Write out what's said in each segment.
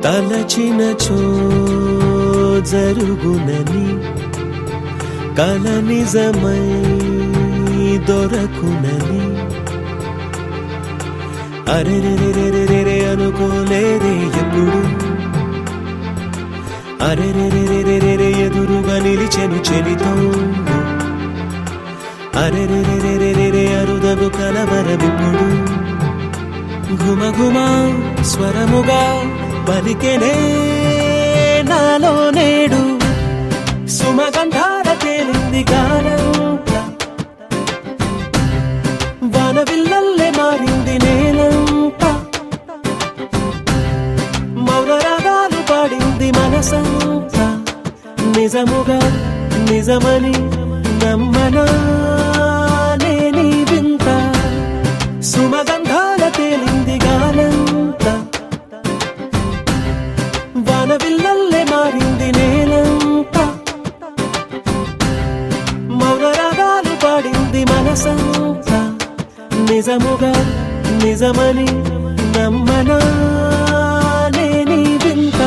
తలచినచో జరుగునని కల నిజమై దొరకునని అరెరెరెరెరెరె అనుకోలేదే ఎప్పుడు అరెరెరెరెరెరె ఎదురుగా నిలిచెను చెలితోడు అరెరెరెరెరెరె అరుదగు కలవరమిప్పుడు ఘుమ ఘుమ స్వరముగా పలికెనే నాలో నేడు సుమగంధాల తేలింది గానంత వానవిల్లల్లే మారింది నేలంత మౌన రాగాలు పాడింది మనసంత నిజముగా నిజమని నమ్మనా నేనీ వింత సుమగంధాల తేలింది గానంత వానవిల్లల్లే మారింది నేలంత మౌన రాగాలు పాడింది మనసంత నిజముగా నిజమని నమ్మనా నేనీ వింత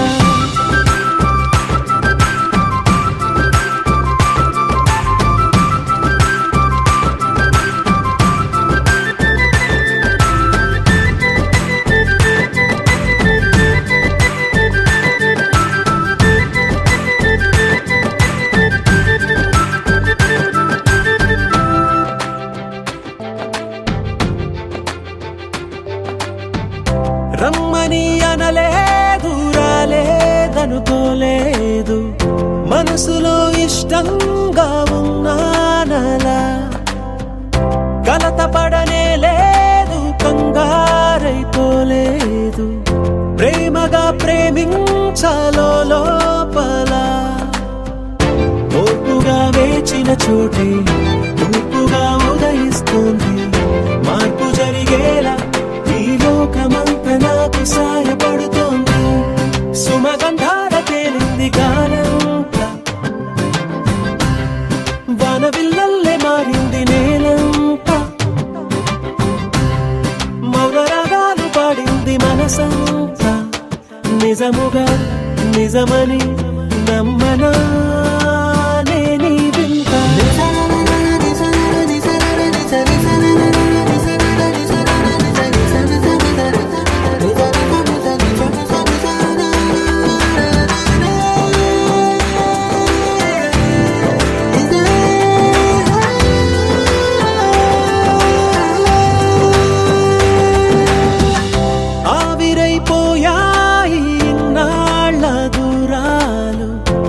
రమ్మని అనలేదు రాలేదనుకోలేదు మనసులో ఇష్టంగా ఉన్నానలా కలత పడనే లేదు కంగారైపోలేదు ప్రేమగా ప్రేమించాలో లోపల ఓర్పుగా వేచిన చోటే తూర్పుగా ఉదయిస్తుంది మార్పు జరిగేలా ఈ లోకమంత నాకు సాయపడుతోంది సుమగంధాల తేలింది గానంత వానవిల్లల్లే మారింది నేలంత మౌన రాగాలు పాడింది మనసంత నిజముగా నిజమని నమ్మనా నేనీ వింత ఆవిరైపోయాయి ఇన్నాళ్ళ దూరాలు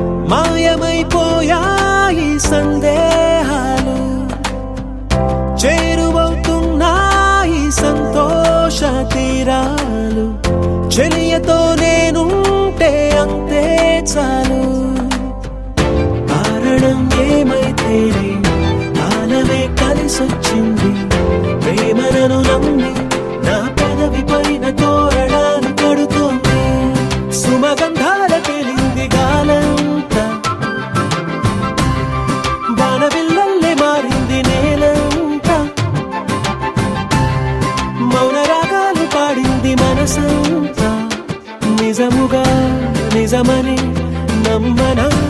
మాయమైపోయాయి సందేహాలు చేరువవుతున్నాయి సంతోష తీరాలు చెలియతో నేనుంటే అంతే చాలు కారణం ఏమైతేనే కాలమే కలిసొచ్చింది ప్రేమనను నమ్మి నా పెదవి పైన తోరణాలు కడుతోంది సుమగంధాల తెలింది గాలంత వానవిల్లల్లే మారింది నేలంత మౌన రాగాలు పాడింది మనసంతా నిజముగా నిజమని నమ్మనా